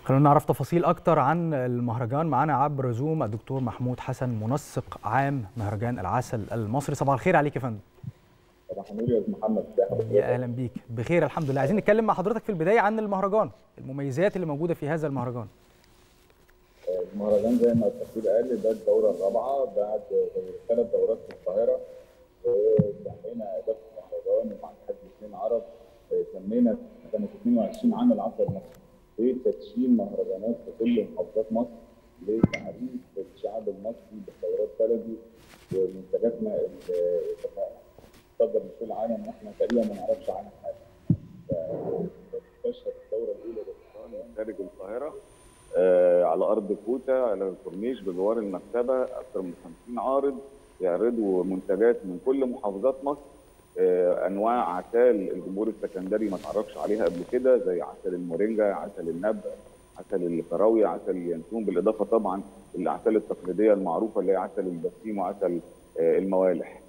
خلونا نعرف تفاصيل اكتر عن المهرجان معانا عبر زوم الدكتور محمود حسن منسق عام مهرجان العسل المصري صباح الخير عليك يا فندم صباح النور يا استاذ محمد يا اهلا بيك بخير الحمد لله عايزين نتكلم مع حضرتك في البدايه عن المهرجان المميزات اللي موجوده في هذا المهرجان المهرجان زي ما التقرير قال ده الدوره الرابعه بعد ثلاث دورات في القاهره سمينا اداره المهرجان ومع اتحاد الاثنين عرب سمينا سنه 22 عام العسل المصري لتدشين مهرجانات في كل محافظات مصر لتعريف الشعب المصري بخيرات بلدي ومنتجاتنا اللي تصدر لكل العالم واحنا تقريبا ما نعرفش عنها حاجه. تشهد الدوره الاولى للقران خارج القاهره آه على ارض كوتا على الكورنيش بجوار المكتبه اكثر من 50 عارض يعرضوا منتجات من كل محافظات مصر آه انواع عسال الجمهور السكندري ما تعرفش عليها قبل كده زي عسل المورينجا عسل النبق عسل الكراوي عسل اليانسون بالاضافه طبعا الاعسال التقليديه المعروفه اللي هي عسل البسيم وعسل آه الموالح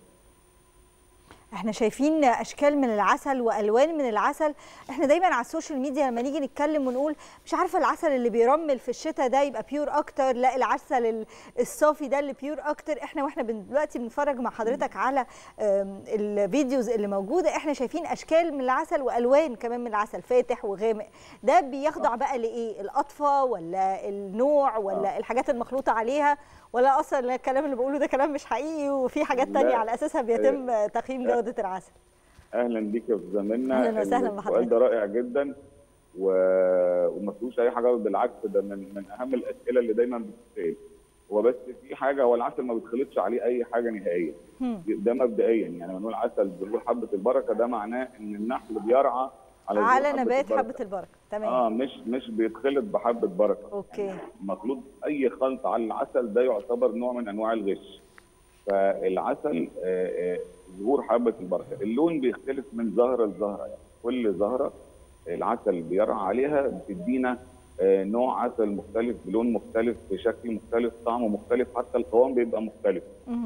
احنا شايفين اشكال من العسل والوان من العسل احنا دايما على السوشيال ميديا لما نيجي نتكلم ونقول مش عارفه العسل اللي بيرمل في الشتاء ده يبقى بيور اكتر لا العسل الصافي ده اللي بيور اكتر احنا واحنا دلوقتي بنتفرج مع حضرتك على الفيديوز اللي موجوده احنا شايفين اشكال من العسل والوان كمان من العسل فاتح وغامق ده بيخضع بقى لايه القطفه ولا النوع ولا الحاجات المخلوطه عليها ولا اصلا الكلام اللي بقوله ده كلام مش حقيقي وفي حاجات تانية على اساسها بيتم تقييم جوده العسل اهلا بيك يا استاذه منى اهلا وسهلا بحضرتك السؤال ده رائع جدا و... وما فيهوش اي حاجه بالعكس ده من من اهم الاسئله اللي دايما بتتسال هو بس في حاجه هو العسل ما بيتخلطش عليه اي حاجه نهائيا ده مبدئيا يعني لما نقول عسل بنقول حبه البركه ده معناه ان النحل بيرعى على, على نبات حبه البركه, حبة البركة. تمام اه مش مش بيتخلط بحبه بركه اوكي يعني مخلوط اي خلط على العسل ده يعتبر نوع من انواع الغش فالعسل آه آه ظهور حبه البركه اللون بيختلف من زهره لزهره يعني كل زهره العسل بيرعى عليها بتدينا آه نوع عسل مختلف بلون مختلف بشكل مختلف طعمه مختلف حتى القوام بيبقى مختلف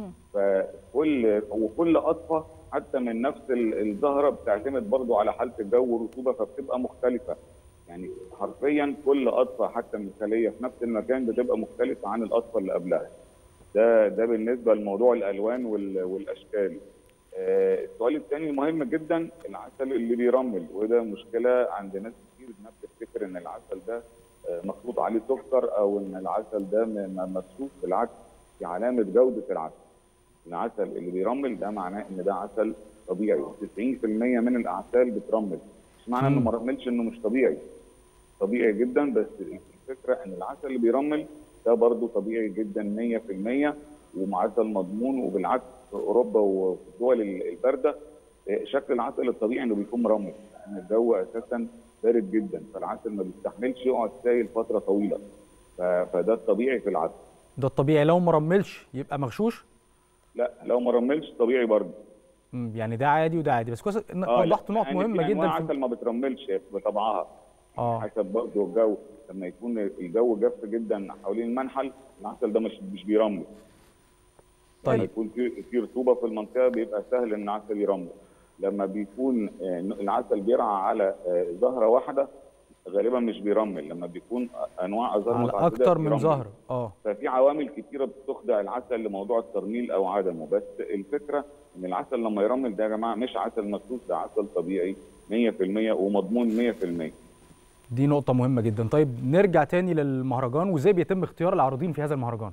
فكل وكل قطفه حتى من نفس الزهره بتعتمد برضو على حاله الجو والرطوبه فبتبقى مختلفه يعني حرفيا كل قطفه حتى مثاليه في نفس المكان بتبقى مختلفه عن القطفه اللي قبلها ده ده بالنسبه لموضوع الالوان والاشكال آه السؤال الثاني المهم جدا العسل اللي بيرمل وده مشكله عند ناس كتير الناس بتفتكر ان العسل ده آه مخلوط عليه سكر او ان العسل ده مسروق بالعكس دي علامه جوده العسل العسل اللي بيرمل ده معناه ان ده عسل طبيعي 90% من الاعسال بترمل مش معنى انه ما رملش انه مش طبيعي طبيعي جدا بس الفكره ان العسل اللي بيرمل ده برضه طبيعي جدا 100% ومعسل مضمون وبالعكس في اوروبا وفي الدول البارده شكل العسل الطبيعي انه بيكون مرمل لان الجو اساسا بارد جدا فالعسل ما بيستحملش يقعد سايل فتره طويله فده الطبيعي في العسل ده الطبيعي لو ما رملش يبقى مغشوش لا لو ما رملش طبيعي برضه يعني ده عادي وده عادي بس كويس وضحت نقط يعني مهمه في جدا عسل ما بترملش بطبعها اه حسب برضه الجو لما يكون الجو جاف جدا حوالين المنحل العسل ده مش مش بيرمل طيب لما يكون في في رطوبه في المنطقه بيبقى سهل ان العسل يرمل لما بيكون العسل بيرعى على زهره واحده غالبا مش بيرمل لما بيكون انواع ازهار على اكتر من زهره اه ففي عوامل كتيره بتخدع العسل لموضوع الترميل او عدمه بس الفكره ان العسل لما يرمل ده يا جماعه مش عسل مسروق ده عسل طبيعي 100% ومضمون 100% دي نقطه مهمه جدا طيب نرجع تاني للمهرجان وازاي بيتم اختيار العارضين في هذا المهرجان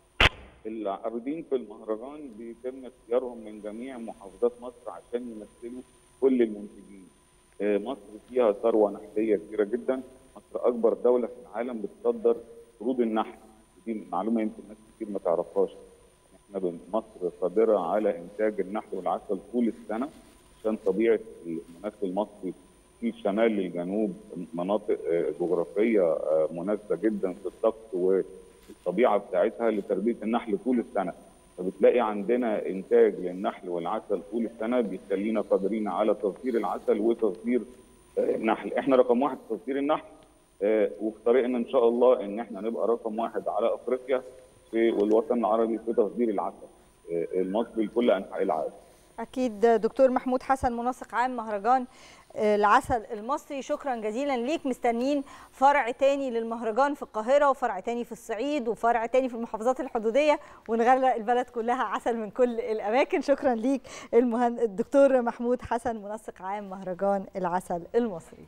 العارضين في المهرجان بيتم اختيارهم من جميع محافظات مصر عشان يمثلوا كل المنتجين مصر فيها ثروه نحليه كبيره جدا مصر اكبر دوله في العالم بتصدر قرود النحل دي معلومه يمكن ناس كتير ما تعرفهاش احنا مصر قادره على انتاج النحل والعسل طول السنه عشان طبيعه المناخ المصري في شمال للجنوب مناطق جغرافيه مناسبه جدا في الطقس والطبيعه بتاعتها لتربيه النحل طول السنه فبتلاقي عندنا انتاج للنحل والعسل طول السنه بيخلينا قادرين على تصدير العسل وتصدير النحل احنا رقم واحد في تصدير النحل وفي طريقنا ان شاء الله ان احنا نبقى رقم واحد على افريقيا في والوطن العربي في تصدير العسل المصري لكل انحاء العالم اكيد دكتور محمود حسن منسق عام مهرجان العسل المصري شكرا جزيلا ليك مستنيين فرع تاني للمهرجان في القاهره وفرع تاني في الصعيد وفرع تاني في المحافظات الحدوديه ونغرق البلد كلها عسل من كل الاماكن شكرا ليك المهن... الدكتور محمود حسن منسق عام مهرجان العسل المصري